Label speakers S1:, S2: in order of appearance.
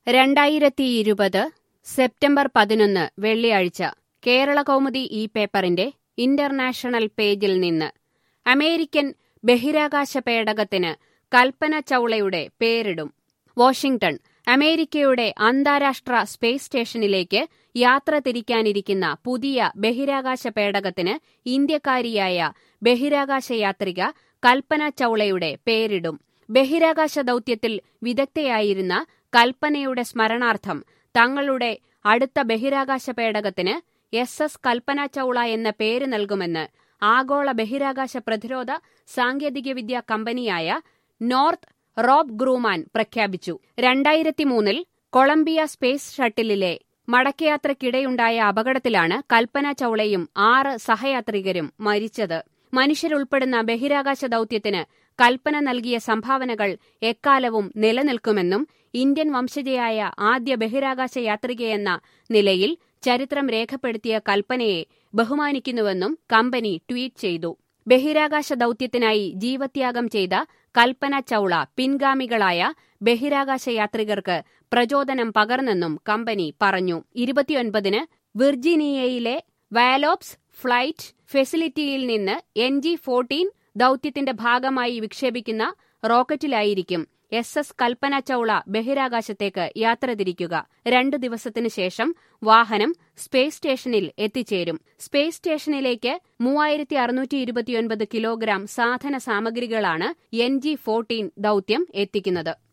S1: രണ്ടായിരത്തി ഇരുപത് സെപ്റ്റംബർ പതിനൊന്ന് വെള്ളിയാഴ്ച കേരള കൗമുദി ഈ പേപ്പറിന്റെ ഇന്റർനാഷണൽ പേജിൽ നിന്ന് അമേരിക്കൻ ബഹിരാകാശ പേടകത്തിന് കൽപ്പന ചൗളയുടെ പേരിടും വാഷിംഗ്ടൺ അമേരിക്കയുടെ അന്താരാഷ്ട്ര സ്പേസ് സ്റ്റേഷനിലേക്ക് യാത്ര തിരിക്കാനിരിക്കുന്ന പുതിയ ബഹിരാകാശ പേടകത്തിന് ഇന്ത്യക്കാരിയായ ബഹിരാകാശ യാത്രിക കൽപ്പന ചൗളയുടെ പേരിടും ബഹിരാകാശ ദൌത്യത്തിൽ വിദഗ്ധയായിരുന്ന കൽപ്പനയുടെ സ്മരണാർത്ഥം തങ്ങളുടെ അടുത്ത ബഹിരാകാശ പേടകത്തിന് എസ് എസ് കൽപ്പന ചൗള എന്ന പേര് നൽകുമെന്ന് ആഗോള ബഹിരാകാശ പ്രതിരോധ സാങ്കേതികവിദ്യാ കമ്പനിയായ നോർത്ത് റോബ് ഗ്രൂമാൻ പ്രഖ്യാപിച്ചു രണ്ടായിരത്തി മൂന്നിൽ കൊളംബിയ സ്പേസ് ഷട്ടിലിലെ മടക്കയാത്രയ്ക്കിടെയുണ്ടായ അപകടത്തിലാണ് കൽപ്പന ചൗളയും ആറ് സഹയാത്രികരും മരിച്ചത് മനുഷ്യരുൾപ്പെടുന്ന ബഹിരാകാശ ദൌത്യത്തിന് കൽപ്പന നൽകിയ സംഭാവനകൾ എക്കാലവും നിലനിൽക്കുമെന്നും ഇന്ത്യൻ വംശജയായ ആദ്യ ബഹിരാകാശ യാത്രികയെന്ന നിലയിൽ ചരിത്രം രേഖപ്പെടുത്തിയ കൽപ്പനയെ ബഹുമാനിക്കുന്നുവെന്നും കമ്പനി ട്വീറ്റ് ചെയ്തു ബഹിരാകാശ ദൌത്യത്തിനായി ജീവത്യാഗം ചെയ്ത കൽപ്പന ചൗള പിൻഗാമികളായ ബഹിരാകാശ യാത്രികർക്ക് പ്രചോദനം പകർന്നെന്നും കമ്പനി പറഞ്ഞു ഇരുപത്തിയൊൻപതിന് വിർജീനിയയിലെ വാലോപ്സ് ഫ്ലൈറ്റ് ഫെസിലിറ്റിയിൽ നിന്ന് എൻ ജി ഫോർട്ടീൻ ദൌത്യത്തിന്റെ ഭാഗമായി വിക്ഷേപിക്കുന്ന റോക്കറ്റിലായിരിക്കും എസ് എസ് കൽപ്പന ചൗള ബഹിരാകാശത്തേക്ക് യാത്ര തിരിക്കുക രണ്ടു ദിവസത്തിനു ശേഷം വാഹനം സ്പേസ് സ്റ്റേഷനിൽ എത്തിച്ചേരും സ്പേസ് സ്റ്റേഷനിലേക്ക് മൂവായിരത്തി അറുന്നൂറ്റി ഇരുപത്തിയൊൻപത് കിലോഗ്രാം സാധന സാമഗ്രികളാണ് എൻ ജി ഫോർട്ടീൻ ദൌത്യം എത്തിക്കുന്നത്